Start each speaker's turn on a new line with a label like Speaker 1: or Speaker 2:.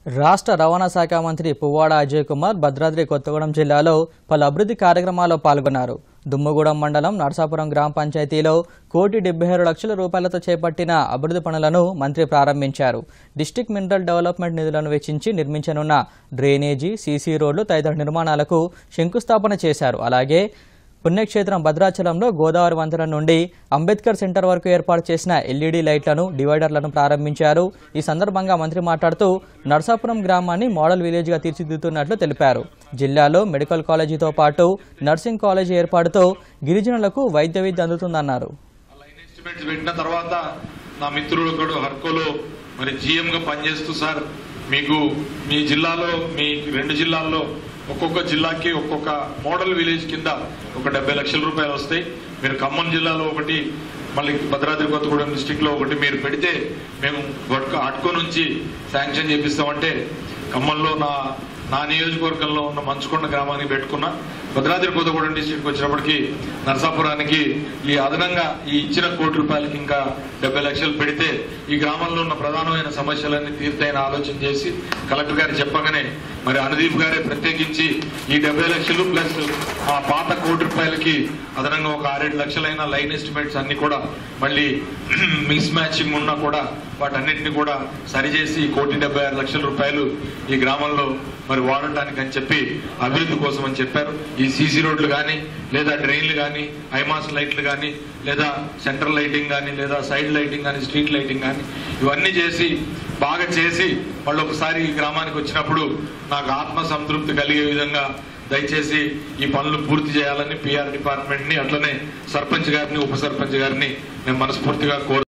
Speaker 1: రాష్ట్ర రవాణా శాఖ మంత్రి పువ్వాడ అజయ్ కుమార్ భద్రాద్రి కొత్తగూడెం జిల్లాలో పలు అభివృద్ధి కార్యక్రమాల్లో పాల్గొన్నారు దుమ్మగూడెం మండలం నరసాపురం గ్రామ పంచాయతీలో కోటి డెబ్బై ఆరు లక్షల రూపాయలతో చేపట్టిన అభివృద్ధి పనులను మంత్రి ప్రారంభించారు డిస్టిక్ మినరల్ డెవలప్మెంట్ నిధులను వెచ్చించి నిర్మించనున్న డ్రైనేజీ సీసీ రోడ్లు తదితర నిర్మాణాలకు శంకుస్థాపన చేశారు అలాగే పుణ్యక్షేత్రం భద్రాచలంలో గోదావరి వంతెన నుండి అంబేద్కర్ సెంటర్ వరకు ఏర్పాటు చేసిన ఎల్ఈడీ లైట్లను డివైడర్లను ప్రారంభించారు ఈ సందర్భంగా మంత్రి మాట్లాడుతూ నర్సాపురం గ్రామాన్ని మోడల్ విలేజ్గా తీర్చిదిద్దుతున్నట్లు తెలిపారు జిల్లాలో మెడికల్ కాలేజీతో పాటు నర్సింగ్ కాలేజీ ఏర్పాటుతో గిరిజనులకు వైద్య విద్య అందుతుందన్నారు
Speaker 2: లైన్ ఎస్టిమేట్స్ పెట్టిన తర్వాత నా మిత్రుడు ఒకడు హర్కోలో మరి GM గా పనిచేస్తూ సార్ మీకు మీ జిల్లాలో మీ రెండు జిల్లాల్లో ఒక్కొక్క జిల్లాకి ఒక్కొక్క మోడల్ విలేజ్ కింద ఒక డెబ్బై లక్షల రూపాయలు వస్తాయి మీరు ఖమ్మం జిల్లాలో ఒకటి మళ్ళీ భద్రాద్రి కొత్తగూడెం డిస్టిక్ లో ఒకటి మీరు పెడితే మేము గొడ్క అట్కో నుంచి శాంక్షన్ చేపిస్తామంటే ఖమ్మంలో నా నా నియోజకవర్గంలో ఉన్న మంచుకొండ గ్రామానికి పెట్టుకున్నా భద్రాద్రి కొత్తగూడెం డిస్టిక్ వచ్చినప్పటికీ నరసాపురానికి ఈ అదనంగా ఈ ఇచ్చిన కోటి రూపాయలకి ఇంకా డెబ్బై లక్షలు పెడితే ఈ గ్రామంలో ఉన్న ప్రధానమైన సమస్యలన్నీ తీర్తాయని ఆలోచన చేసి కలెక్టర్ గారు చెప్పగానే మరి అనుదీప్ గారే ప్రత్యేకించి ఈ డెబ్బై లక్షలు ప్లస్ ఆ పాత కోటి రూపాయలకి అదనంగా ఒక ఆరేడు లక్షలైన లైన్ ఎస్టిమేట్స్ అన్ని కూడా మళ్ళీ మిస్ మ్యాచింగ్ ఉన్నా కూడా వాటన్నిటిని కూడా సరిచేసి ఈ కోటి డెబ్బై ఆరు లక్షల రూపాయలు ఈ గ్రామంలో మరి వాడటానికి అని చెప్పి అభివృద్ధి కోసం అని చెప్పారు ఈ సీసీ రోడ్లు కానీ లేదా డ్రైన్లు కానీ ఐమాస్ లైట్లు కానీ లేదా సెంట్రల్ లైటింగ్ కానీ లేదా సైడ్ లైటింగ్ కానీ స్ట్రీట్ లైటింగ్ కానీ ఇవన్నీ చేసి బాగా చేసి మళ్ళీ ఒకసారి ఈ గ్రామానికి వచ్చినప్పుడు నాకు ఆత్మ సంతృప్తి కలిగే విధంగా దయచేసి ఈ పనులు పూర్తి చేయాలని పిఆర్ డిపార్ట్మెంట్ ని అట్లనే సర్పంచ్ గారిని ఉప సర్పంచ్ గారిని నేను మనస్ఫూర్తిగా కోరు